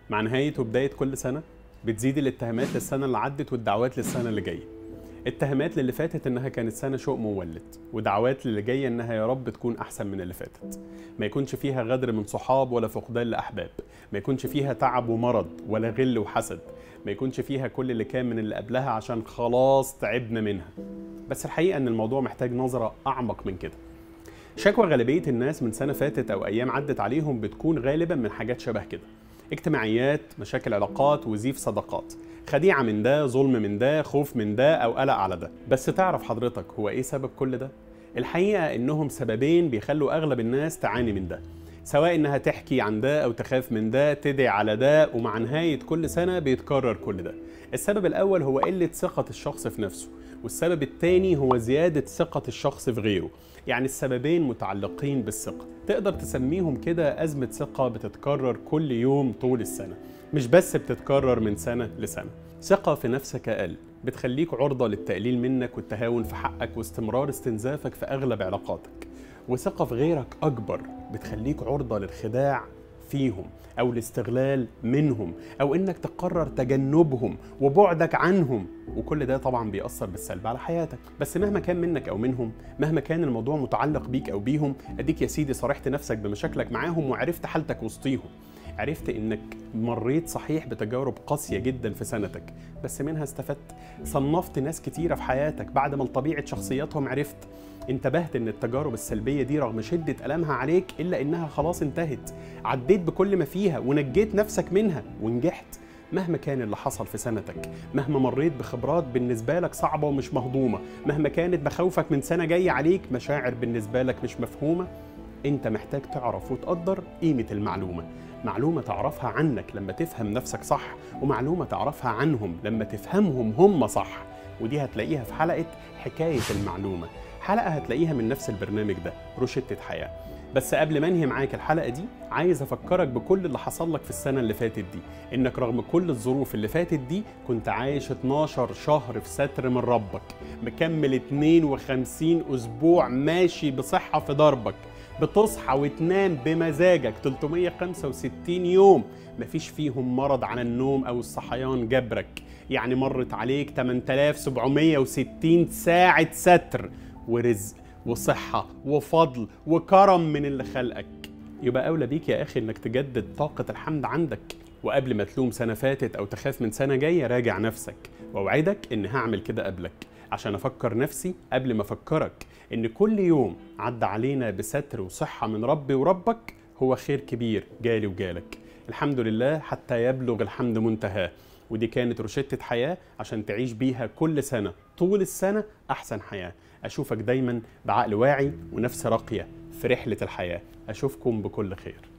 مع نهاية وبداية كل سنة بتزيد الاتهامات للسنة اللي عدت والدعوات للسنة اللي جاية اتهامات للي فاتت انها كانت سنة شؤم مولد ودعوات للي جاية انها يا رب تكون احسن من اللي فاتت ما يكونش فيها غدر من صحاب ولا فقدان لاحباب ما يكونش فيها تعب ومرض ولا غل وحسد ما يكونش فيها كل اللي كان من اللي قبلها عشان خلاص تعبنا منها بس الحقيقة ان الموضوع محتاج نظرة اعمق من كده شكوى غالبية الناس من سنة فاتت أو أيام عدت عليهم بتكون غالبا من حاجات شبه كده اجتماعيات مشاكل علاقات وزيف صداقات خديعة من ده ظلم من ده خوف من ده أو قلق على ده بس تعرف حضرتك هو إيه سبب كل ده؟ الحقيقة إنهم سببين بيخلوا أغلب الناس تعاني من ده سواء إنها تحكي عن ده أو تخاف من ده تدعي على ده ومع نهاية كل سنة بيتكرر كل ده السبب الأول هو قلة ثقة الشخص في نفسه والسبب الثاني هو زيادة ثقة الشخص في غيره يعني السببين متعلقين بالثقة تقدر تسميهم كده أزمة ثقة بتتكرر كل يوم طول السنة مش بس بتتكرر من سنة لسنة ثقة في نفسك أقل بتخليك عرضة للتقليل منك والتهاون في حقك واستمرار استنزافك في أغلب علاقاتك وثقة في غيرك أكبر بتخليك عرضة للخداع فيهم او الاستغلال منهم او انك تقرر تجنبهم وبعدك عنهم وكل ده طبعا بيأثر بالسلب على حياتك بس مهما كان منك او منهم مهما كان الموضوع متعلق بيك او بيهم اديك يا سيدي صارحت نفسك بمشاكلك معاهم وعرفت حالتك وسطيهم عرفت انك مريت صحيح بتجارب قاسيه جدا في سنتك بس منها استفدت صنفت ناس كتيره في حياتك بعد ما لطبيعه شخصياتهم عرفت انتبهت ان التجارب السلبيه دي رغم شده المها عليك الا انها خلاص انتهت عديت بكل ما فيها ونجيت نفسك منها ونجحت مهما كان اللي حصل في سنتك مهما مريت بخبرات بالنسبة لك صعبة ومش مهضومة مهما كانت مخاوفك من سنة جاية عليك مشاعر بالنسبة لك مش مفهومة انت محتاج تعرف وتقدر قيمة المعلومة معلومة تعرفها عنك لما تفهم نفسك صح ومعلومة تعرفها عنهم لما تفهمهم هم صح ودي هتلاقيها في حلقة حكاية المعلومة حلقة هتلاقيها من نفس البرنامج ده روشتة حياة بس قبل ما انهي معاك الحلقه دي عايز افكرك بكل اللي حصل لك في السنه اللي فاتت دي انك رغم كل الظروف اللي فاتت دي كنت عايش 12 شهر في ستر من ربك مكمل 52 اسبوع ماشي بصحه في دربك بتصحى وتنام بمزاجك 365 يوم مفيش فيهم مرض على النوم او الصحيان جبرك يعني مرت عليك 8760 ساعه ستر ورزق وصحة وفضل وكرم من اللي خلقك يبقى أولى بيك يا أخي إنك تجدد طاقة الحمد عندك وقبل ما تلوم سنة فاتت أو تخاف من سنة جاية راجع نفسك وأوعدك إن هعمل كده قبلك عشان أفكر نفسي قبل ما أفكرك إن كل يوم عدى علينا بستر وصحة من ربي وربك هو خير كبير جالي وجالك الحمد لله حتى يبلغ الحمد منتهاه ودي كانت روشتة حياة عشان تعيش بيها كل سنة طول السنة أحسن حياة أشوفك دايما بعقل واعي ونفس راقية في رحلة الحياة أشوفكم بكل خير